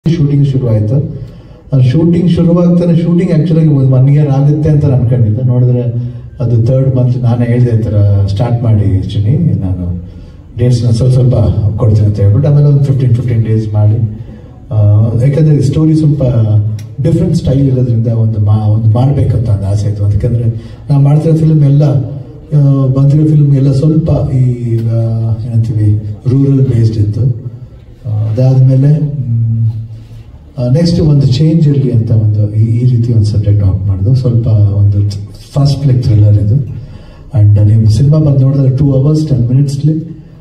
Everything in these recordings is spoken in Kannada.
ಶೂಟಿಂಗ್ ಶುರು ಆಯಿತು ಶೂಟಿಂಗ್ ಶುರುವಾಗ್ತಾನೆ ಶೂಟಿಂಗ್ ಆ್ಯಕ್ಚುಲಾಗಿ ಒಂದು ಒನ್ ಇಯರ್ ಆಗುತ್ತೆ ಅಂತ ಅನ್ಕೊಂಡಿದ್ದೆ ನೋಡಿದ್ರೆ ಅದು ತರ್ಡ್ ಮಂತ್ ನಾನೇ ಹೇಳಿದೆ ಈ ಥರ ಸ್ಟಾರ್ಟ್ ಮಾಡಿ ಆ್ಯಕ್ಚುಲಿ ನಾನು ಡೇಟ್ಸ್ನ ಸ್ವಲ್ಪ ಸ್ವಲ್ಪ ಕೊಡ್ತೀನಿ ಅಂತ ಹೇಳ್ಬಿಟ್ಟು ಆಮೇಲೆ ಒಂದು ಫಿಫ್ಟೀನ್ ಫಿಫ್ಟೀನ್ ಡೇಸ್ ಮಾಡಿ ಆ, ಯಾಕಂದರೆ ಸ್ಟೋರಿ ಸ್ವಲ್ಪ ಡಿಫ್ರೆಂಟ್ ಸ್ಟೈಲ್ ಇರೋದ್ರಿಂದ ಒಂದು ಮಾ ಒಂದು ಮಾಡಬೇಕಂತ ಒಂದು ಆಸೆ ಇತ್ತು ಯಾಕಂದರೆ ನಾನು ಮಾಡ್ತಿರೋ ಫಿಲ್ಮ್ ಎಲ್ಲ ಆ, ಬಂದಿರೋ ಫಿಲ್ಮ್ ಎಲ್ಲ ಸ್ವಲ್ಪ ಈ ಆ, ಏನಂತೀವಿ ರೂರಲ್ ಬೇಸ್ಡ್ ಇತ್ತು ಆ, ಅದಾದ್ಮೇಲೆ ನೆಕ್ಸ್ಟ್ ಒಂದು ಚೇಂಜ್ ಇರಲಿ ಅಂತ ಒಂದು ಈ ಈ ರೀತಿ ಒಂದು ಸಬ್ಜೆಕ್ಟ್ ಆಫ್ ಮಾಡೋದು ಸ್ವಲ್ಪ ಒಂದು ಫಾಸ್ಟ್ ಲೈಕ್ ಥ್ರಿಲ್ಲರ್ ಇದು ಆ್ಯಂಡ್ ನೀವು ಸಿನಿಮಾ ಬಂದು ನೋಡಿದ್ರೆ ಟೂ ಅವರ್ಸ್ ಟೆನ್ ಮಿನಿಟ್ಸ್ಲಿ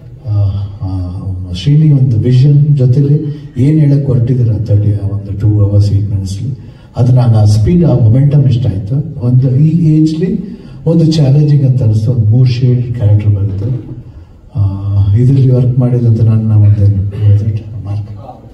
ಶ್ರೀನಿ ಒಂದು ವಿಷನ್ ಜೊತೆಲಿ ಏನು ಹೇಳಕ್ಕೆ ಹೊರಟಿದ್ದಾರೆ ತರ್ಟಿ ಒಂದು ಟೂ ಅವರ್ಸ್ ಏಟ್ ಮಿನಿಟ್ಸ್ಲಿ ಅದು ನಾನು ಆ ಸ್ಪೀಡ್ ಆ ಮೊಮೆಂಟಮ್ ಇಷ್ಟ ಆಯಿತು ಒಂದು ಈ ಏಜ್ಲಿ ಒಂದು ಚಾಲೆಂಜಿಂಗ್ ಅಂತ ಅನಿಸ್ತು ಒಂದು ಮೂರು ಶೇಡ್ ಕ್ಯಾರೆಕ್ಟರ್ ಬರುತ್ತೆ ಇದರಲ್ಲಿ ವರ್ಕ್ ಮಾಡಿದಂತ ನನ್ನ ಒಂದು ಮಾರ್ಕ್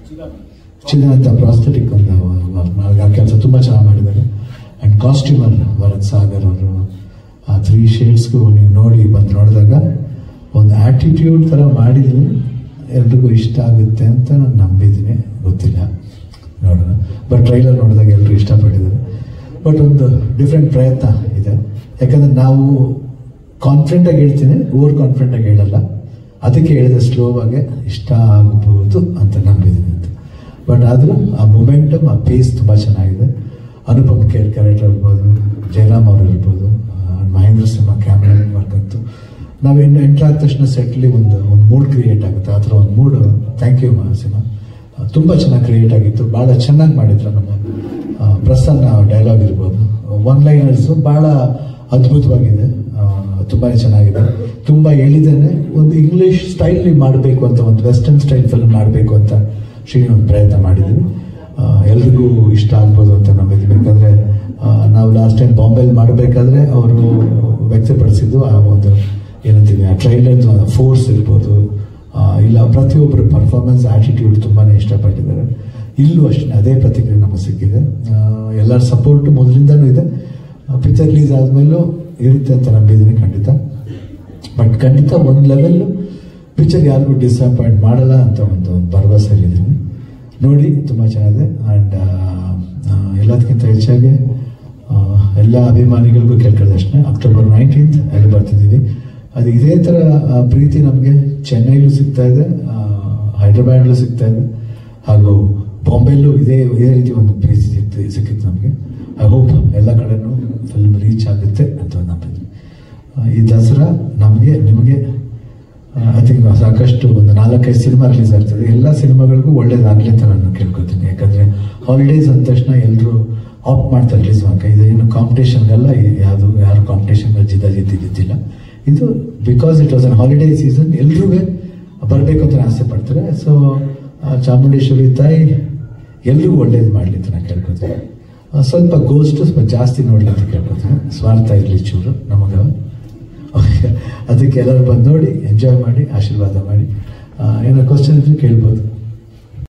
ಚಿನ್ನಂತ ಪ್ರಾಸ್ಥೆಟಿಕ್ ಒಂದು ಆ ಕೆಲಸ ತುಂಬ ಚೆನ್ನಾಗಿ ಮಾಡಿದ್ದಾರೆ ಆ್ಯಂಡ್ ಕಾಸ್ಟ್ಯೂಮರ್ ಭರತ್ ಸಾಗರ್ ಅವರು ಆ ತ್ರೀ ಶೇಡ್ಸ್ಗೂ ನೀವು ನೋಡಿ ಬಂದು ನೋಡಿದಾಗ ಒಂದು ಆ್ಯಟಿಟ್ಯೂಡ್ ಥರ ಮಾಡಿದ್ರು ಎಲ್ರಿಗೂ ಇಷ್ಟ ಆಗುತ್ತೆ ಅಂತ ನಾನು ನಂಬಿದ್ದೀನಿ ಗೊತ್ತಿಲ್ಲ ನೋಡೋಣ ಬಟ್ ಟ್ರೈಲರ್ ನೋಡಿದಾಗ ಎಲ್ಲರೂ ಇಷ್ಟಪಟ್ಟಿದ್ದಾರೆ ಬಟ್ ಒಂದು ಡಿಫ್ರೆಂಟ್ ಪ್ರಯತ್ನ ಇದೆ ಯಾಕಂದರೆ ನಾವು ಕಾನ್ಫಿಡೆಂಟಾಗಿ ಹೇಳ್ತೀನಿ ಓವರ್ ಕಾನ್ಫಿಡೆಂಟಾಗಿ ಹೇಳಲ್ಲ ಅದಕ್ಕೆ ಹೇಳಿದೆ ಸ್ಲೋ ಆಗಿ ಇಷ್ಟ ಆಗ್ಬೋದು ಅಂತ ನಂಬಿದ್ದೀನಿ ಅಂತ ಬಟ್ ಆದರೂ ಆ ಮೊಮೆಂಟಮ್ ಆ ಪೇಸ್ ತುಂಬ ಚೆನ್ನಾಗಿದೆ ಅನುಪಮ್ ಕೇರ್ ಕ್ಯಾರೆಕ್ಟರ್ ಇರ್ಬೋದು ಜಯರಾಮ್ ಅವರು ಇರ್ಬೋದು ಆ, ಮಹೇಂದ್ರ ಸಿಂಹ ಕ್ಯಾಮ್ರಾ ವರ್ಕ್ ಅಂತೂ ನಾವು ಇನ್ನು ಎಂಟ್ರ್ ಆದ ತಕ್ಷಣ ಸೆಟ್ಲಿ ಒಂದು ಒಂದು ಮೂಡ್ ಕ್ರಿಯೇಟ್ ಆಗುತ್ತೆ ಆ ಥರ ಒಂದು ಮೂಡ್ ಥ್ಯಾಂಕ್ ಯು ಸಿನಿಮಾ ತುಂಬ ಚೆನ್ನಾಗಿ ಕ್ರಿಯೇಟ್ ಆಗಿತ್ತು ಭಾಳ ಚೆನ್ನಾಗಿ ಮಾಡಿದ್ರು ನಮ್ಮ ಆ, ಪ್ರಸನ್ನ ಡೈಲಾಗ್ ಇರ್ಬೋದು ಒನ್ ಲೈನರ್ಸು ಭಾಳ ಅದ್ಭುತವಾಗಿದೆ ತುಂಬಾ ಚೆನ್ನಾಗಿದೆ ತುಂಬ ಎಳಿದೇನೆ ಒಂದು ಇಂಗ್ಲಿಷ್ ಸ್ಟೈಲ್ ಮಾಡಬೇಕು ಅಂತ ಒಂದು ವೆಸ್ಟರ್ನ್ ಸ್ಟೈಲ್ ಫಿಲ್ಮ್ ಮಾಡಬೇಕು ಅಂತ ಶ್ರೀನಿ ಒಂದು ಪ್ರಯತ್ನ ಮಾಡಿದ್ವಿ ಆ, ಎಲ್ರಿಗೂ ಇಷ್ಟ ಆಗ್ಬೋದು ಅಂತ ನಂಬಿದ್ವಿ ಯಾಕಂದರೆ ನಾವು ಲಾಸ್ಟ್ ಟೈಮ್ ಬಾಂಬೆಲಿ ಮಾಡಬೇಕಾದ್ರೆ ಅವರು ವ್ಯಕ್ತಪಡಿಸಿದ್ದು ಆ ಒಂದು ಏನಂತೀವಿ ಆ ಟ್ರೈಲರ್ ಫೋರ್ಸ್ ಇರ್ಬೋದು ಆ, ಇಲ್ಲ ಪ್ರತಿಯೊಬ್ಬರ ಪರ್ಫಾರ್ಮೆನ್ಸ್ ಆಟಿಟ್ಯೂಡ್ ತುಂಬಾ ಇಷ್ಟಪಟ್ಟಿದ್ದಾರೆ ಇಲ್ಲೂ ಅಷ್ಟೇ ಅದೇ ಪ್ರತಿಕ್ರಿಯೆ ನಮಗೆ ಸಿಕ್ಕಿದೆ ಆ, ಎಲ್ಲರ ಸಪೋರ್ಟ್ ಮೊದಲಿಂದನೂ ಇದೆ ಪಿಕ್ಚರ್ ರಿಲೀಸ್ ಆದಮೇಲೂ ಇರುತ್ತೆ ಅಂತ ನಂಬಿದ್ದೀನಿ ಖಂಡಿತ ಬಟ್ ಖಂಡಿತ ಒಂದು ಲೆವೆಲ್ ಪಿಕ್ಚರ್ ಯಾರಿಗೂ ಡಿಸಪಾಯಿಂಟ್ ಮಾಡಲ್ಲ ಅಂತ ಒಂದು ಒಂದು ಭರವಸೆಯಲ್ಲಿದ್ದೀನಿ ನೋಡಿ ತುಂಬ ಚೆನ್ನಾಗಿದೆ ಆ್ಯಂಡ್ ಎಲ್ಲದಕ್ಕಿಂತ ಹೆಚ್ಚಾಗಿ ಆ, ಎಲ್ಲ ಅಭಿಮಾನಿಗಳಿಗೂ ಕೇಳ್ಕೊಳ್ಳೋದಷ್ಟೇ ಅಕ್ಟೋಬರ್ ನೈನ್ಟೀನ್ತ್ ಅಲ್ಲಿ ಬರ್ತಿದ್ದೀವಿ ಅದು ಇದೇ ಥರ ಆ, ಪ್ರೀತಿ ನಮಗೆ ಚೆನ್ನೈಲೂ ಸಿಗ್ತಾ ಇದೆ ಹೈದ್ರಾಬಾದ್ಲೂ ಸಿಗ್ತಾ ಇದೆ ಹಾಗೂ ಬಾಂಬೆಲ್ಲೂ ಇದೇ ಇದೇ ರೀತಿ ಒಂದು ಪ್ರೀತಿ ಸಿಕ್ತು ಸಿಕ್ಕಿತ್ತು ನಮಗೆ ಐ ಹೋಪ್ ಎಲ್ಲ ಕಡೆನೂ ಫಿಲ್ಮ್ ರೀಚ್ ಆಗುತ್ತೆ ಅಂತ ನಂಬಿದ್ವಿ ಆ, ಈ ದಸರಾ ನಮಗೆ ನಿಮಗೆ ಐ ಥಿಂಕ್ ಸಾಕಷ್ಟು ಒಂದು ನಾಲ್ಕೈದು ಸಿನಿಮಾ ರಿಲೀಸ್ ಆಗ್ತದೆ ಎಲ್ಲ ಸಿನಿಮಾಗಳಿಗೂ ಒಳ್ಳೇದಾಗಲಿ ಅಂತ ನಾನು ಕೇಳ್ಕೊತೀನಿ ಯಾಕಂದರೆ ಹಾಲಿಡೇಸ್ ಅಂದ ತಕ್ಷಣ ಎಲ್ಲರೂ ಆಫ್ ಮಾಡ್ತಾರೆ ರಿಲೀಸ್ ಮಾಡೋಕೆ ಇದು ಏನು ಕಾಂಪಿಟೇಷನ್ಗೆಲ್ಲ ಯಾವುದು ಯಾರು ಕಾಂಪಿಟೇಷನ್ಗೆ ಜಿದ್ದ ಜಿದ್ದಿದ್ದಿಲ್ಲ ಇದು because it was an holiday season ಎಲ್ರೂ ಬರಬೇಕು ಅಂತ ಆಸೆ ಪಡ್ತಾರೆ ಸೊ ಚಾಮುಂಡೇಶ್ವರಿ ತಾಯಿ ಎಲ್ರಿಗೂ ಒಳ್ಳೇದು ಮಾಡಲಿ ಅಂತ ನಾನು ಕೇಳ್ಕೊತೀನಿ ಆ, ಸ್ವಲ್ಪ ಗೋಸ್ಟು ಸ್ವಲ್ಪ ಜಾಸ್ತಿ ನೋಡಲಿ ಅಂತ ಕೇಳ್ಕೊತೀನಿ ಸ್ವಾರ್ಥ ಇರಲಿ ಚೂರು ನಮಗೆ ಓಕೆ ಅದಕ್ಕೆ ಎಲ್ಲರೂ ಬಂದು ನೋಡಿ ಎಂಜಾಯ್ ಮಾಡಿ ಆಶೀರ್ವಾದ ಮಾಡಿ ಆ, ಏನೋ ಕ್ವಶನ್ ಇದ್ರೆ ಕೇಳ್ಬೋದು